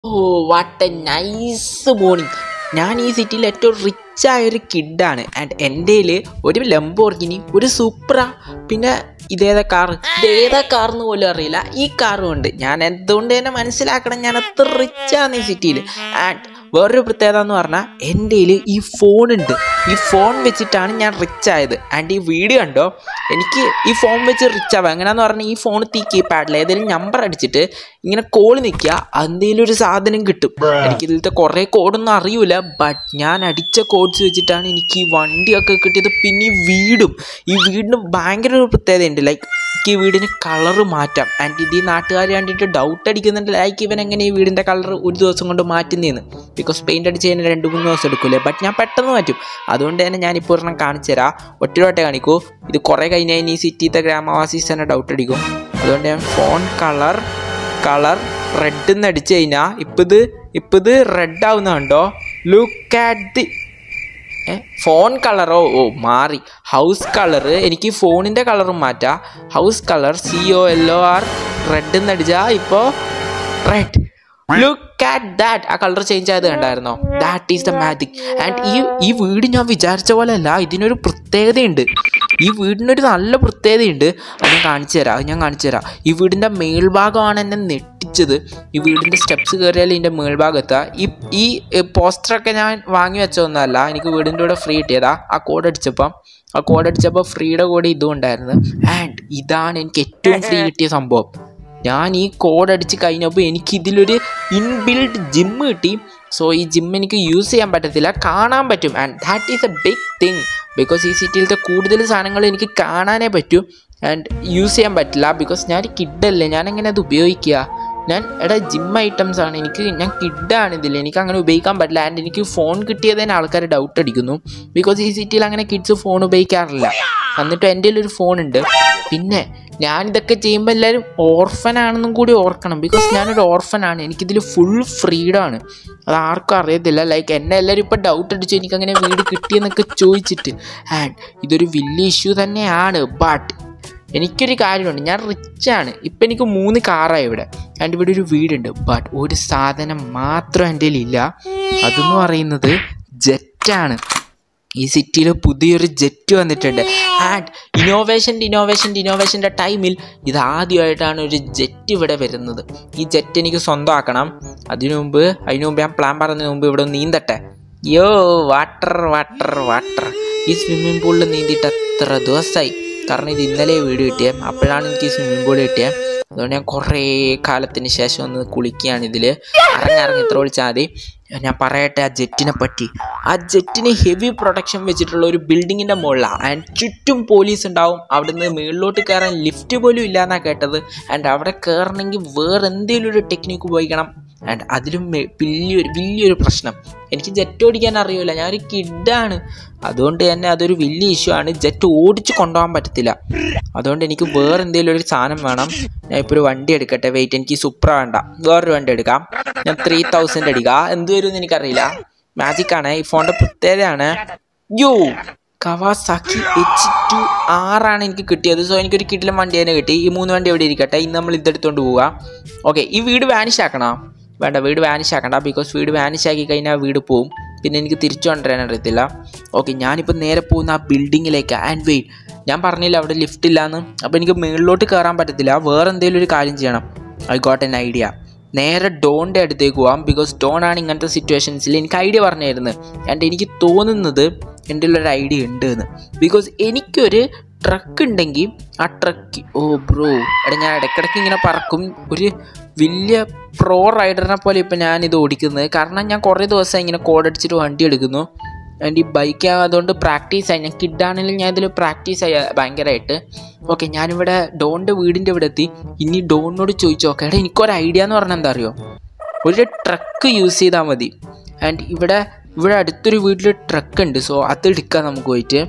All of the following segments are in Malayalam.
oh what a nice morning ഞാൻ ഈ സിറ്റിയിൽ ഏറ്റവും റിച്ച് ആയ ഒരു കിഡാണ് ആൻഡ് എൻ്റെ ഒരു ലംബോർഗിനി ഒരു സൂപ്ര പിന്നെ ഇതേതാ കാർ ഇതേതാ കാർ എന്ന് പോലും അറിയില്ല ഈ കാറും ഉണ്ട് ഞാൻ എന്തുകൊണ്ട് തന്നെ മനസ്സിലാക്കണം ഞാൻ അത്ര റിച്ചാണ് ഈ സിറ്റിയിൽ ആൻഡ് വേറൊരു പ്രത്യേകത എന്ന് പറഞ്ഞാൽ എൻ്റെ ഈ ഫോൺ ഉണ്ട് ഈ ഫോൺ വെച്ചിട്ടാണ് ഞാൻ റിച്ച് ആയത് ആൻഡ് ഈ വീഡിയോ കണ്ടോ എനിക്ക് ഈ ഫോൺ വെച്ച് റിച്ച് ആവാം എങ്ങനെയാന്ന് പറഞ്ഞാൽ ഈ ഫോൺ തീ കീപാഡിൽ ഏതെങ്കിലും നമ്പർ അടിച്ചിട്ട് ഇങ്ങനെ കോൾ നിൽക്കുക എന്തെങ്കിലും ഒരു സാധനം കിട്ടും എനിക്ക് ഇതിലത്തെ കുറേ കോഡൊന്നും അറിയൂല ബട്ട് ഞാൻ അടിച്ച കോഡ്സ് വെച്ചിട്ടാണ് എനിക്ക് ഈ വണ്ടിയൊക്കെ കിട്ടിയത് പിന്നെ ഈ വീടും ഈ വീടിന് ഭയങ്കര ഒരു പ്രത്യേകതയുണ്ട് ലൈക്ക് എനിക്ക് ഈ വീടിന് കളറ് മാറ്റാം ആൻഡ് ഇത് ഈ നാട്ടുകാർ കണ്ടിട്ട് ഡൗട്ട് അടിക്കുന്നുണ്ട് ലൈക്ക് ഇവൻ എങ്ങനെ ഈ വീടിൻ്റെ കളർ ഒരു ദിവസം കൊണ്ട് മാറ്റുന്നതെന്ന് ബിക്കോസ് പെയിൻ്റ് അടിച്ച് കഴിഞ്ഞാൽ രണ്ട് മൂന്ന് ദിവസം എടുക്കൂലേ ബട്ട് ഞാൻ പെട്ടെന്ന് മാറ്റും അതുകൊണ്ട് തന്നെ ഞാനിപ്പോൾ ഒരെണ്ണം കാണിച്ചു തരാം ഒറ്റ കാണിക്കൂ ഇത് കുറേ കഴിഞ്ഞ് കഴിഞ്ഞ് ഈ സിറ്റിത്തെ ഗ്രാമവാസീസ് തന്നെ ഡൗട്ട് അടിക്കും അതുകൊണ്ട് ഞാൻ ഫോൺ കളർ കളർ റെഡ് എന്ന് അടിച്ചു കഴിഞ്ഞാൽ ഇപ്പം ഇത് ഇപ്പം ഇത് റെഡ് ആവുന്നുണ്ടോ look at the uh phone കളറോ ഓ മാറി ഹൗസ് കളർ എനിക്ക് ഫോണിൻ്റെ കളറും മാറ്റാം house colour C O L O R red എന്ന് അടിച്ചാൽ ഇപ്പോൾ റെഡ് ലുക്ക് ആറ്റ് ദാറ്റ് ആ കളർ ചേഞ്ച് ആയത് കണ്ടായിരുന്നോ that is the magic and ഈ ഈ വീട് ഞാൻ വിചാരിച്ച പോലെ അല്ല ഇതിനൊരു പ്രത്യേകതയുണ്ട് ഈ വീടിനൊരു നല്ല പ്രത്യേകതയുണ്ട് അത് ഞാൻ കാണിച്ചു തരാം അത് ഞാൻ കാണിച്ചു തരാം ഈ വീടിൻ്റെ മേൽഭാഗമാണ് എന്നെ നെട്ടിച്ചത് ഈ വീടിൻ്റെ സ്റ്റെപ്സ് കയറിയാൽ ഇതിൻ്റെ മേൽഭാഗത്ത് ഈ ഈ പോസ്റ്ററൊക്കെ ഞാൻ വാങ്ങി വെച്ചതൊന്നുമല്ല എനിക്ക് വീടിൻ്റെ കൂടെ ഫ്രീ കിട്ടിയതാ ആ കോഡ് അടിച്ചപ്പം ആ കോഡ് അടിച്ചപ്പോൾ ഫ്രീയുടെ കൂടെ ഇതും ഉണ്ടായിരുന്നു ആൻഡ് ഇതാണ് എനിക്ക് ഏറ്റവും ഫ്രീ കിട്ടിയ സംഭവം ഞാൻ ഈ കോഡ് അടിച്ച് കഴിഞ്ഞപ്പോൾ എനിക്ക് ഇതിലൊരു ഇൻബിൽഡ് ജിം കിട്ടി സോ ഈ ജിം എനിക്ക് യൂസ് ചെയ്യാൻ പറ്റത്തില്ല കാണാൻ പറ്റും and that is a big thing because ഈ സിറ്റിയിലത്തെ കൂടുതൽ സാധനങ്ങൾ എനിക്ക് കാണാനേ പറ്റൂ ആൻഡ് യൂസ് ചെയ്യാൻ പറ്റില്ല ബിക്കോസ് ഞാൻ കിഡല്ലേ ഞാൻ എങ്ങനെ അത് ഉപയോഗിക്കുക ഞാൻ എടാ ജിം ഐറ്റംസ് ആണ് എനിക്ക് ഞാൻ കിഡാണ് ഇതിൽ എനിക്ക് അങ്ങനെ ഉപയോഗിക്കാൻ പറ്റില്ല ആൻഡ് എനിക്ക് ഫോൺ കിട്ടിയതിന് ആൾക്കാർ ഡൗട്ട് അടിക്കുന്നു ബിക്കോസ് ഈ സിറ്റിയിൽ അങ്ങനെ കിഡ്സ് ഫോൺ ഉപയോഗിക്കാറില്ല എന്നിട്ട് എൻ്റെ ഒരു ഫോൺ ഉണ്ട് പിന്നെ ഞാൻ ഇതൊക്കെ ചെയ്യുമ്പോൾ എല്ലാവരും ഓർഫൻ ആണെന്നും കൂടി ഓർക്കണം ബിക്കോസ് ഞാനൊരു ഓർഫൻ ആണ് എനിക്കിതിൽ ഫുൾ ഫ്രീഡം ആണ് അത് ആർക്കും അറിയത്തില്ല ലൈക്ക് എന്നെ എല്ലാവരും ഇപ്പോൾ ഡൗട്ട് അടിച്ചു എനിക്കങ്ങനെ വീട് കിട്ടിയെന്നൊക്കെ ചോദിച്ചിട്ട് ആൻഡ് ഇതൊരു വലിയ ഇഷ്യൂ തന്നെയാണ് ബട്ട് എനിക്കൊരു കാര്യമുണ്ട് ഞാൻ റിച്ചാണ് ഇപ്പം എനിക്ക് മൂന്ന് കാറാണ് ഇവിടെ ആൻഡ് ഇവിടെ ഒരു വീടുണ്ട് ബട്ട് ഒരു സാധനം മാത്രം എൻ്റെ ഇല്ല അതെന്ന് പറയുന്നത് ജെറ്റാണ് ഈ സിറ്റിയിൽ പുതിയൊരു ജെറ്റ് വന്നിട്ടുണ്ട് ആൻഡ് ഇന്നോവേഷൻ്റെ ഇന്നോവേഷൻ്റെ ഇന്നോവേഷൻ്റെ ടൈമിൽ ഇത് ആദ്യമായിട്ടാണ് ഒരു ജെറ്റ് ഇവിടെ വരുന്നത് ഈ ജെറ്റ് എനിക്ക് സ്വന്തമാക്കണം അതിനു മുമ്പ് അതിനു മുമ്പ് ഞാൻ പ്ലാൻ പറഞ്ഞതിന് മുമ്പ് ഇവിടെ നീന്തട്ടെ യോ വാട്ടർ വാട്ടർ വാട്ടർ ഈ സ്വിമ്മിംഗ് പൂളിൽ നീന്തിയിട്ട് എത്ര ദിവസമായി കാരണം ഇത് ഇന്നലെ വീട് കിട്ടിയത് അപ്പോഴാണ് എനിക്ക് ഈ സ്വിമ്മിംഗ് പൂൾ കിട്ടിയത് അതുകൊണ്ട് ഞാൻ കുറേ കാലത്തിന് ശേഷം ഒന്ന് കുളിക്കുകയാണ് ഇതിൽ ഇറങ്ങിറങ്ങി ഇത്ര വിളിച്ചാൽ മതി ഞാൻ പറയട്ടെ ആ ജെറ്റിനെ പറ്റി ആ ജെറ്റിന് ഹെവി പ്രൊട്ടക്ഷൻ വെച്ചിട്ടുള്ള ഒരു ബിൽഡിങ്ങിൻ്റെ മുകളിലാണ് ആൻഡ് ചുറ്റും പോലീസ് ഉണ്ടാവും അവിടുന്ന് മുകളിലോട്ട് കയറാൻ ലിഫ്റ്റ് പോലും ഇല്ല എന്നാണ് കേട്ടത് ആൻഡ് അവിടെ കയറണമെങ്കിൽ വേറെ എന്തെങ്കിലും ഒരു ടെക്നിക്ക് ഉപയോഗിക്കണം ആൻഡ് അതിലും വലിയൊരു വലിയൊരു പ്രശ്നം എനിക്ക് ജെറ്റ് ഓടിക്കാൻ അറിയില്ല ഞാനൊരു കിഡാണ് അതുകൊണ്ട് തന്നെ അതൊരു വലിയ ഇഷ്യൂ ആണ് ജെറ്റ് ഓടിച്ച് കൊണ്ടുപോകാൻ പറ്റത്തില്ല അതുകൊണ്ട് എനിക്ക് വേറെ എന്തെങ്കിലും ഒരു സാധനം വേണം ഞാൻ ഇപ്പോൾ ഒരു വണ്ടി എടുക്കട്ടെ വെയിറ്റ് എനിക്ക് സുപ്ര വേണ്ട വേറൊരു വണ്ടി എടുക്കാം ഞാൻ ത്രീ തൗസൻഡ് എടുക്കുക എന്ത് വരും എന്ന് എനിക്കറിയില്ല മാജിക് ആണ് ഈ ഫോണിൻ്റെ പ്രത്യേകതയാണ് യോ കവാസാക്കി എച്ച് ടു ആറാണ് എനിക്ക് കിട്ടിയത് സോ എനിക്കൊരു കിട്ടിലും വണ്ടി തന്നെ കിട്ടി ഈ മൂന്ന് വണ്ടി എവിടെ ഇരിക്കട്ടെ ഇന്ന് നമ്മൾ ഇതെടുത്തുകൊണ്ട് പോവുക ഓക്കെ ഈ വീട് വാനിഷ് ആക്കണോ വേണ്ട വീട് വാനിഷ് ആക്കണ്ട ബിക്കോസ് വീട് വാനിഷ് ആക്കി കഴിഞ്ഞാൽ വീട് പോവും പിന്നെ എനിക്ക് തിരിച്ചു കൊണ്ടുവരാൻ അറിയത്തില്ല ഓക്കെ ഞാനിപ്പോൾ നേരെ പോകുന്ന ആ ബിൽഡിങ്ങിലേക്ക് ആൻഡ് വെയിറ്റ് ഞാൻ പറഞ്ഞില്ല അവിടെ ലിഫ്റ്റ് ഇല്ലാന്ന് അപ്പോൾ എനിക്ക് മുകളിലോട്ട് കയറാൻ പറ്റത്തില്ല വേറെ എന്തെങ്കിലും ഒരു കാര്യം ചെയ്യണം ഐ ഗോട്ട് എൻ ഐഡിയ നേരെ ഡോണിൻ്റെ അടുത്തേക്ക് പോവാം ബിക്കോസ് ഡോൺ ആണ് ഇങ്ങനത്തെ സിറ്റുവേഷൻസിൽ എനിക്ക് ഐഡിയ പറഞ്ഞു തരുന്നത് ആൻഡ് എനിക്ക് തോന്നുന്നത് എൻ്റെ ഉള്ളൊരു ഐഡിയ ഉണ്ട് എന്ന് ബിക്കോസ് എനിക്കൊരു ട്രക്ക് ഉണ്ടെങ്കിൽ ആ ട്രക്ക് ഓ ബ്രോ എടാ ഞാൻ ഇടയ്ക്കിടയ്ക്ക് ഇങ്ങനെ പറക്കും ഒരു വലിയ പ്രോ റൈഡറിനെ പോലെ ഇപ്പം ഞാനിത് ഓടിക്കുന്നത് കാരണം ഞാൻ കുറേ ദിവസം ഇങ്ങനെ കോഡടിച്ചിട്ട് വണ്ടി എടുക്കുന്നു ആൻഡ് ഈ ബൈക്ക് അതുകൊണ്ട് പ്രാക്ടീസ് ആയി ഞാൻ കിഡാണെങ്കിലും ഞാൻ ഇതിൽ പ്രാക്ടീസ് ആയി ഭയങ്കരമായിട്ട് ഓക്കെ ഞാനിവിടെ ഡോണിൻ്റെ വീടിൻ്റെ ഇവിടെ എത്തി ഇനി ഡോണിനോട് ചോദിച്ചു നോക്കാം എടാ എനിക്കൊരു ഐഡിയ എന്ന് പറഞ്ഞാൽ എന്താ അറിയോ ഒരു ട്രക്ക് യൂസ് ചെയ്താൽ മതി ആൻഡ് ഇവിടെ ഇവിടെ അടുത്തൊരു വീട്ടിൽ ട്രക്ക് ഉണ്ട് സോ അത് എടുക്കാം നമുക്ക് പോയിട്ട്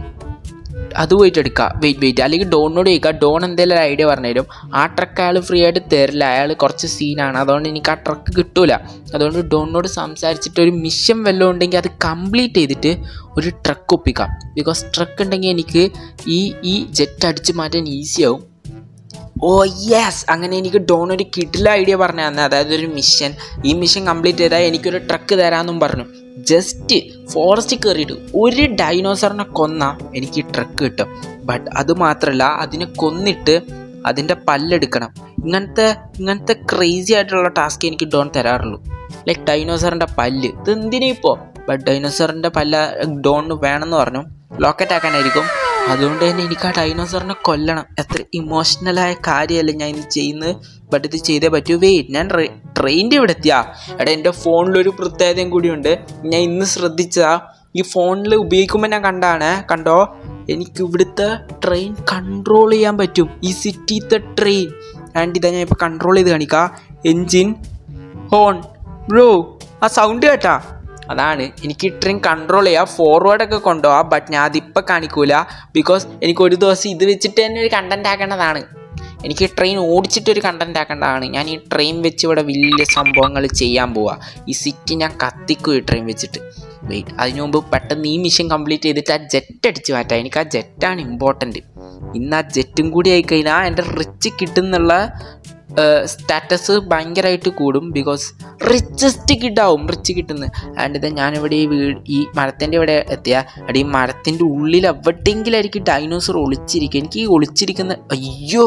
അത് പോയിട്ട് എടുക്കാം വെയിറ്റ് വെയിറ്റ് അല്ലെങ്കിൽ ഡോണിനോട് ചോദിക്കാം ഡോൺ എന്തെങ്കിലും ഒരു ഐഡിയ പറഞ്ഞുതരും ആ ട്രക്ക് അയാൾ ഫ്രീ ആയിട്ട് തരില്ല അയാൾ കുറച്ച് സീനാണ് അതുകൊണ്ട് എനിക്ക് ആ ട്രക്ക് കിട്ടൂല അതുകൊണ്ട് ഡോണിനോട് സംസാരിച്ചിട്ട് ഒരു മിഷൻ വല്ലതും ഉണ്ടെങ്കിൽ അത് കംപ്ലീറ്റ് ചെയ്തിട്ട് ഒരു ട്രക്ക് ഒപ്പിക്കാം ബിക്കോസ് ട്രക്ക് ഉണ്ടെങ്കിൽ എനിക്ക് ഈ ഈ ജെറ്റ് അടിച്ച് മാറ്റാൻ ഈസി ആവും ഓ യെസ് അങ്ങനെ എനിക്ക് ഡോൺ ഒരു കിഡിലെ ഐഡിയ പറഞ്ഞു തന്നെ അതായത് ഒരു മിഷൻ ഈ മിഷൻ കംപ്ലീറ്റ് ചെയ്താൽ എനിക്കൊരു ട്രക്ക് തരാമെന്നും പറഞ്ഞു ജസ്റ്റ് ഫോറസ്റ്റ് കയറിയിട്ട് ഒരു ഡൈനോസറിനെ കൊന്ന എനിക്ക് ഈ ട്രക്ക് കിട്ടും ബട്ട് അത് മാത്രമല്ല അതിനെ കൊന്നിട്ട് അതിൻ്റെ പല്ലെടുക്കണം ഇങ്ങനത്തെ ഇങ്ങനത്തെ ക്രേസി ആയിട്ടുള്ള ടാസ്ക് എനിക്ക് ഡോൺ തരാറുള്ളൂ ലൈക്ക് ഡൈനോസറിൻ്റെ പല്ല് ഇത് എന്തിനാ ഇപ്പോൾ ബട്ട് ഡൈനോസറിൻ്റെ പല്ല ഡോണിന് വേണമെന്ന് പറഞ്ഞു ലോക്കറ്റ് ആക്കാനായിരിക്കും അതുകൊണ്ട് തന്നെ എനിക്ക് ആ ഡൈനോസറിനെ കൊല്ലണം എത്ര ഇമോഷണലായ കാര്യമല്ല ഞാൻ ഇത് ചെയ്യുന്നത് ബട്ട് ഇത് ചെയ്തേ പറ്റൂ വെയിറ്റ് ഞാൻ ട്രെയിനിൻ്റെ ഇവിടെ എത്തിയാ എടാ എൻ്റെ ഫോണിലൊരു പ്രത്യേകതയും കൂടിയുണ്ട് ഞാൻ ഇന്ന് ശ്രദ്ധിച്ചതാ ഈ ഫോണിൽ ഉപയോഗിക്കുമ്പോൾ ഞാൻ കണ്ടാണ് കണ്ടോ എനിക്ക് ഇവിടുത്തെ ട്രെയിൻ കൺട്രോൾ ചെയ്യാൻ പറ്റും ഈ സിറ്റിത്തെ ട്രെയിൻ ആൻഡ് ഇതാ ഞാൻ ഇപ്പോൾ കൺട്രോൾ ചെയ്ത് കാണിക്കാം എൻജിൻ ഹോൺ ബ്രോ ആ സൗണ്ട് കേട്ടാ അതാണ് എനിക്ക് ട്രെയിൻ കൺട്രോൾ ചെയ്യാം ഫോർവേഡൊക്കെ കൊണ്ടുപോകാം ബട്ട് ഞാൻ അതിപ്പോൾ കാണിക്കൂല ബിക്കോസ് എനിക്ക് ഒരു ദിവസം ഇത് വെച്ചിട്ട് തന്നെ ഒരു കണ്ടന്റ് ആക്കേണ്ടതാണ് എനിക്ക് ട്രെയിൻ ഓടിച്ചിട്ട് ഒരു കണ്ടന്റ് ആക്കേണ്ടതാണ് ഞാൻ ഈ ട്രെയിൻ വെച്ച് ഇവിടെ വലിയ സംഭവങ്ങൾ ചെയ്യാൻ പോവാ ഈ സിറ്റി ഞാൻ കത്തിക്കും ഈ ട്രെയിൻ വെച്ചിട്ട് വെയിറ്റ് അതിനു മുമ്പ് പെട്ടെന്ന് ഈ മിഷൻ കംപ്ലീറ്റ് ചെയ്തിട്ട് ആ ജെറ്റ് അടിച്ച് മാറ്റാം എനിക്ക് ആ ജെറ്റാണ് ഇമ്പോർട്ടൻറ്റ് ഇന്ന് ആ ജെറ്റും കൂടി ആയിക്കഴിഞ്ഞാൽ എൻ്റെ റിച്ച് കിട്ടുന്നുള്ള സ്റ്റാറ്റസ് ഭയങ്കരമായിട്ട് കൂടും ബിക്കോസ് റിച്ചസ്റ്റ് കിഡാവും റിച്ച് കിട്ടുന്നത് ആൻഡ് ഇത് ഞാനിവിടെ ഈ വീട് ഈ മരത്തിൻ്റെ ഇവിടെ എത്തിയ അവിടെ ഈ മരത്തിൻ്റെ ഉള്ളിൽ എവിടെയെങ്കിലും ആയിരിക്കും ഡൈനോസർ ഒളിച്ചിരിക്കുക എനിക്ക് ഈ ഒളിച്ചിരിക്കുന്ന അയ്യോ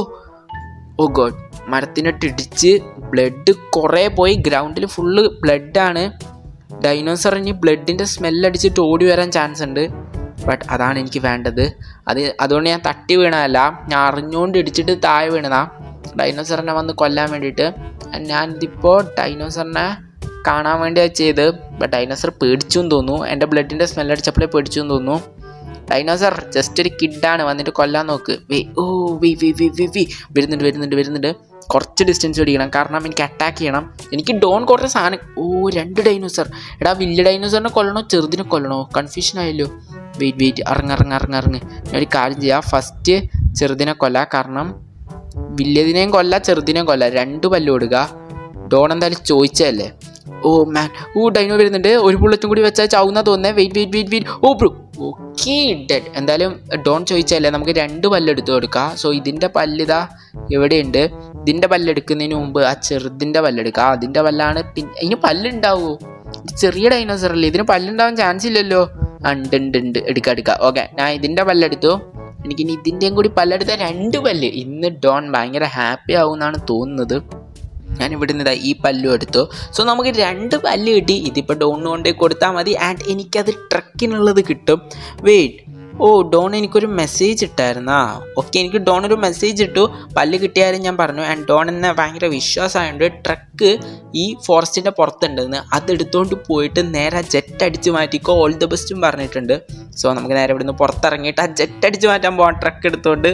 ഓ ഗോഡ് മരത്തിനിട്ട് ഇടിച്ച് ബ്ലഡ് കുറേ പോയി ഗ്രൗണ്ടിൽ ഫുള്ള് ബ്ലഡാണ് ഡൈനോസർ ഇനി ബ്ലഡിൻ്റെ സ്മെല്ലടിച്ചിട്ട് ഓടി വരാൻ ചാൻസ് ഉണ്ട് ബട്ട് അതാണ് എനിക്ക് വേണ്ടത് അത് അതുകൊണ്ട് ഞാൻ തട്ടി വീണതല്ല ഞാൻ അറിഞ്ഞുകൊണ്ട് ഇടിച്ചിട്ട് താഴെ വീണതാ ഡൈനോസറിനെ വന്ന് കൊല്ലാൻ വേണ്ടിയിട്ട് ഞാനിതിപ്പോൾ ഡൈനോസറിനെ കാണാൻ വേണ്ടിയാണ് ചെയ്ത് ബട്ട് ഡൈനോസർ പേടിച്ചു എന്ന് തോന്നുന്നു എൻ്റെ ബ്ലഡിൻ്റെ സ്മെല്ലടിച്ചപ്പോഴേ പേടിച്ചു എന്ന് തോന്നുന്നു ഡൈനോസർ ജസ്റ്റ് ഒരു കിഡാണ് വന്നിട്ട് കൊല്ലാൻ നോക്ക് വേ ഓ വി വി വി വി വി വരുന്നുണ്ട് വരുന്നുണ്ട് വരുന്നുണ്ട് കുറച്ച് ഡിസ്റ്റൻസ് പിടിക്കണം കാരണം എനിക്ക് അറ്റാക്ക് ചെയ്യണം എനിക്ക് ഡോൺ കുറേ സാധനം ഓ രണ്ട് ഡൈനോസർ എടാ വലിയ ഡൈനോസറിനെ കൊല്ലണോ ചെറുതിനെ കൊല്ലണോ കൺഫ്യൂഷൻ ആയല്ലോ വെയിറ്റ് വെയിറ്റ് ഇറങ്ങ ഇറങ്ങ ഇറങ്ങ ഇറങ്ങ് ഞാൻ ഒരു കാര്യം ചെയ്യാം ഫസ്റ്റ് ചെറുതിനെ കൊല്ല കാരണം വലിയതിനെയും കൊല്ല ചെറുതിനെയും കൊല്ല രണ്ട് പല്ല് കൊടുക്കുക ഡോൺ എന്തായാലും ചോദിച്ചതല്ലേ ഓ മാൻ ഓ ഡൈനോ വരുന്നുണ്ട് ഒരു ബുള്ളറ്റും കൂടി വെച്ചാൽ ചാവുന്ന തോന്നുന്നേ wait wait wait wait oh bro okay dead എന്തായാലും ഡോൺ ചോദിച്ചല്ലേ നമുക്ക് രണ്ട് പല്ലെടുത്ത് കൊടുക്കാം സോ ഇതിൻ്റെ പല്ലിതാ എവിടെയുണ്ട് ഇതിൻ്റെ പല്ലെടുക്കുന്നതിന് മുമ്പ് ആ ചെറുതിൻ്റെ പല്ലെടുക്കുക അതിൻ്റെ പല്ലാണ് പിന്നെ ഇതിന് പല്ലുണ്ടാവുമോ ഇത് ചെറിയ ഡൈനോസർ അല്ലേ ഇതിന് പല്ലുണ്ടാവാൻ ചാൻസ് ഇല്ലല്ലോ ആ, ഉണ്ട് ഉണ്ട് ഉണ്ട് എടുക്കാം എടുക്കാം ഓക്കെ ഞാൻ ഇതിൻ്റെ പല്ലെടുത്തു എനിക്കിനി ഇതിൻ്റെയും കൂടി പല്ലെടുത്ത രണ്ട് പല്ല് ഇന്ന് ഡോൺ ഭയങ്കര ഹാപ്പി ആവും എന്നാണ് തോന്നുന്നത് ഞാൻ ഇവിടുന്ന് ഇതാ ഈ പല്ലും എടുത്തു സോ നമുക്ക് രണ്ട് പല്ല് കിട്ടി ഇതിപ്പോൾ ഡോണിന് കൊണ്ടേ കൊടുത്താൽ മതി ആൻഡ് എനിക്കത് ട്രക്കിനുള്ളത് കിട്ടും വെയിറ്റ് ഓ ഡോൺ എനിക്കൊരു മെസ്സേജ് ഇട്ടായിരുന്നാ ഓക്കെ എനിക്ക് ഡോൺ ഒരു മെസ്സേജ് ഇട്ടു പല്ല് കിട്ടിയാലും ഞാൻ പറഞ്ഞു ആൻഡ് ഡോൺ എന്നെ ഭയങ്കര വിശ്വാസമായതുകൊണ്ട് ട്രക്ക് ഈ ഫോറസ്റ്റിൻ്റെ പുറത്തുണ്ടെന്ന് അത് എടുത്തുകൊണ്ട് പോയിട്ട് നേരെ ആ ജെറ്റ് അടിച്ച് മാറ്റിക്കോ ഓൾ ദ ബെസ്റ്റും പറഞ്ഞിട്ടുണ്ട് സോ നമുക്ക് നേരെ ഇവിടുന്ന് പുറത്തിറങ്ങിയിട്ട് ആ ജെറ്റ് അടിച്ച് മാറ്റാൻ പോകാം ട്രക്ക് എടുത്തുകൊണ്ട്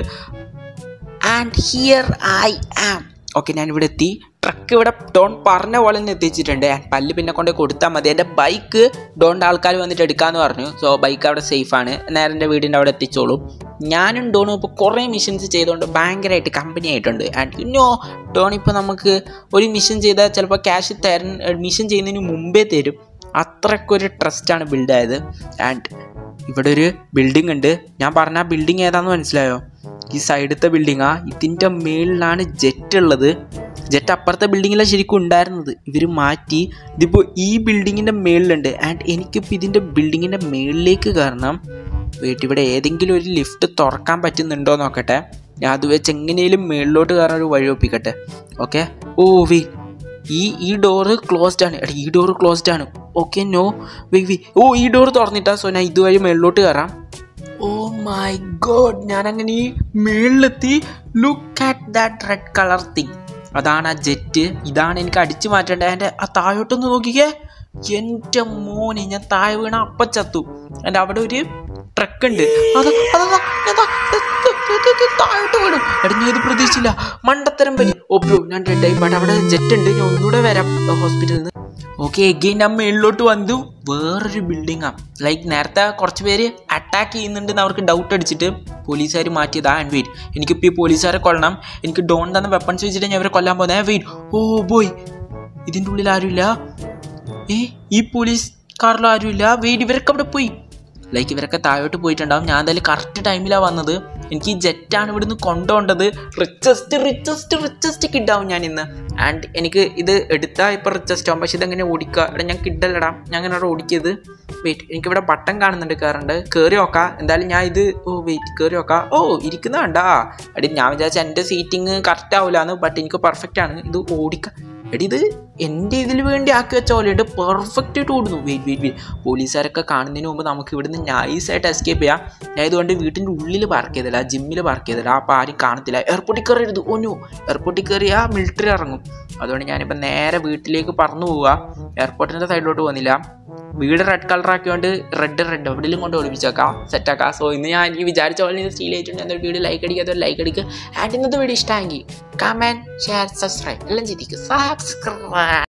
and here I am okay ഞാൻ ഇവിടെ എത്തി ട്രക്ക് ഇവിടെ ഡോൺ പറഞ്ഞ പോലെ തന്നെ എത്തിച്ചിട്ടുണ്ട് ആൻഡ് പല്ല് പിന്നെ കൊണ്ട് കൊടുത്താൽ മതി എൻ്റെ ബൈക്ക് ഡോണിൻ്റെ ആൾക്കാർ വന്നിട്ട് എടുക്കാമെന്ന് പറഞ്ഞു സോ ബൈക്ക് അവിടെ സേഫാണ് നേരെ എൻ്റെ വീടിൻ്റെ അവിടെ എത്തിച്ചോളും ഞാനും ഡോണും ഇപ്പോൾ കുറേ മിഷൻസ് ചെയ്തുകൊണ്ട് ഭയങ്കരമായിട്ട് കമ്പനി ആയിട്ടുണ്ട് ആൻഡ് ഇന്നോ ഡോൺ ഇപ്പോൾ നമുക്ക് ഒരു മിഷൻ ചെയ്താൽ ചിലപ്പോൾ ക്യാഷ് തരുന്ന മിഷൻ ചെയ്യുന്നതിന് മുമ്പേ തരും അത്രയ്ക്കൊരു ട്രസ്റ്റാണ് ബിൽഡായത് ആൻഡ് ഇവിടെ ഒരു ബിൽഡിംഗ് ഉണ്ട് ഞാൻ പറഞ്ഞ ആ ബിൽഡിംഗ് ഏതാണെന്ന് മനസ്സിലായോ ഈ സൈഡത്തെ ബിൽഡിങ്ങാ ഇതിൻ്റെ മേളിലാണ് ജെറ്റ് ഉള്ളത് ജെറ്റ് അപ്പുറത്തെ ബിൽഡിങ്ങിലാണ് ശരിക്കും ഉണ്ടായിരുന്നത് ഇവർ മാറ്റി ഇതിപ്പോൾ ഈ ബിൽഡിങ്ങിൻ്റെ മേളിലുണ്ട് ആൻഡ് എനിക്കിപ്പോൾ ഇതിൻ്റെ ബിൽഡിങ്ങിൻ്റെ മേളിലേക്ക് കയറണം വീട്ടിൽ ഇവിടെ ഏതെങ്കിലും ഒരു ലിഫ്റ്റ് തുറക്കാൻ പറ്റുന്നുണ്ടോ നോക്കട്ടെ ഞാൻ അത് വെച്ച് എങ്ങനെയും മേളിലോട്ട് കയറാൻ ഒരു വഴി ഒപ്പിക്കട്ടെ ഓക്കെ ഓ വി ഈ ഈ ഡോറ് ക്ലോസ്ഡ് ആണ് എടാ ഈ ഡോറ് ക്ലോസ്ഡ് ആണ് ഓക്കെ നോ വി വി ഓ ഈ ഡോറ് തുറന്നിട്ടാ സോ ഞാൻ ഇതുവഴി മേളിലോട്ട് കയറാം ഓ മൈ ഗോഡ് ഞാൻ അങ്ങനെ ഈ മേളിലെത്തി look at that red colour thing അതാണ് ആ ജെറ്റ് ഇതാണ് എനിക്ക് അടിച്ചു മാറ്റേണ്ടത് എൻ്റെ ആ താഴോട്ടൊന്ന് നോക്കിക്കേ എൻ്റെ മോനെ ഞാൻ താഴെ വീണ അപ്പം ചത്തു എൻ്റെ അവിടെ ഒരു ട്രക്ക് ഉണ്ട് അത് അതാ ഞാൻ ദാ- ദ- ദ- ദ- ദ- ദ- താഴോട്ട് വീണു എടാ ഞാൻ ഇത് പ്രതീക്ഷിച്ചില്ല മണ്ടത്തരം പനി ഓ ബ്രോ ഞാൻ ഡെഡായി ബട്ട് അവിടെ ജെറ്റ് ഉണ്ട് ഞാൻ ഒന്നുകൂടെ വരാം ഹോസ്പിറ്റലിൽ നിന്ന് ഓക്കെ എഗെയിൻ ഞാൻ മേളിലോട്ട് വന്നു വേറൊരു ബിൽഡിങ്ങാ ലൈക്ക് നേരത്തെ കുറച്ച് പേര് അറ്റാക്ക് ചെയ്യുന്നുണ്ടെന്ന് അവർക്ക് ഡൗട്ട് അടിച്ചിട്ട് പോലീസുകാർ മാറ്റിയതാ ആൻഡ് വെയിറ്റ് എനിക്കിപ്പോൾ ഈ പോലീസുകാരെ കൊല്ലണം എനിക്ക് ഡോൺ തന്ന വെപ്പൺസ് വെച്ചിട്ട് ഞാൻ ഇവരെ കൊല്ലാൻ പോകുന്നത് വെയിറ്റ് ഓ ബോയ് ഇതിൻ്റെ ഉള്ളിൽ ആരുമില്ല ഏ ഈ പോലീസ് കാറിൽ ആരുമില്ല വെയിറ്റ് ഇവരൊക്കെ അവിടെ പോയി ലൈക്ക് ഇവരൊക്കെ താഴോട്ട് പോയിട്ടുണ്ടാവും ഞാൻ എന്തായാലും കറക്റ്റ് ടൈമിലാണ് വന്നത് എനിക്ക് ഈ ജെറ്റാണ് ഇവിടുന്ന് കൊണ്ടുപോകേണ്ടത് റിച്ചസ്റ്റ് റിച്ചസ്റ്റ് റിച്ചസ്റ്റ് കിഡാവും ഞാൻ ഇന്ന് ആൻഡ് എനിക്ക് ഇത് എടുത്താൽ ഇപ്പോൾ റിച്ചസ്റ്റ് ആവും പക്ഷെ ഇതെങ്ങനെ ഓടിക്കുക ഇവിടെ ഞാൻ കിഡല്ലടാം ഞാൻ അങ്ങനെ അവിടെ ഓടിക്കത് വെയിറ്റ് എനിക്കിവിടെ ബട്ടൺ കാണുന്നുണ്ട് കയറുണ്ട് കയറി നോക്കാം എന്തായാലും ഞാൻ ഇത് ഓ വെയിറ്റ് കയറി നോക്കാം ഓ ഇരിക്കുന്ന കണ്ടാ എടി ഞാൻ വിചാരിച്ച എൻ്റെ സീറ്റിങ് കറക്റ്റ് ആവില്ലാന്ന് ബട്ട് എനിക്ക് പെർഫെക്റ്റ് ആണ് ഇത് ഓടിക്കാം എടി ഇത് എൻ്റെ ഇതിൽ വേണ്ടി ആക്കി വെച്ച പോലെയുണ്ട് പെർഫെക്റ്റ് ആയിട്ട് ഓടുന്നു വെയിറ്റ് വെയിറ്റ് വെയിറ്റ് പോലീസുകാരൊക്കെ കാണുന്നതിന് മുമ്പ് നമുക്ക് ഇവിടുന്ന് നൈസായിട്ട് എസ്കേപ്പ് ചെയ്യാം ഞാൻ ഇതുകൊണ്ട് വീട്ടിൻ്റെ ഉള്ളിൽ പാർക്ക് ചെയ്തില്ല ജിമ്മിൽ പാർക്ക് ചെയ്തില്ല അപ്പോൾ ആരും കാണത്തില്ല എയർപോർട്ടിൽ കയറരുത് ഒന്നു എയർപോർട്ടിൽ കയറിയാൽ മിലിറ്ററി ഇറങ്ങും അതുകൊണ്ട് ഞാനിപ്പോൾ നേരെ വീട്ടിലേക്ക് പറന്നു പോവുക എയർപോർട്ടിൻ്റെ സൈഡിലോട്ട് പോകുന്നില്ല വീട് റെഡ് കളർ ആക്കിയോണ്ട് റെഡ് റെഡ് എവിടെയും കൊണ്ട് ഒളിപ്പിച്ചേക്കാം സെറ്റാക്കാം സോ ഇന്ന് ഞാൻ ഈ വിചാരിച്ച പോലെ ഇത് സ്റ്റീൽ ആയിട്ടുണ്ട് എന്നൊരു വീഡിയോ ലൈക്ക് അടിക്കാത്ത ലൈക്ക് അടിക്കുക ആൻഡ് ഇന്നത്തെ വീഡിയോ ഇഷ്ടമെങ്കിൽ കമൻറ്റ് ഷെയർ സബ്സ്ക്രൈബ് എല്ലാം ചെയ്തിരിക്കും സബ്സ്ക്രൈബ്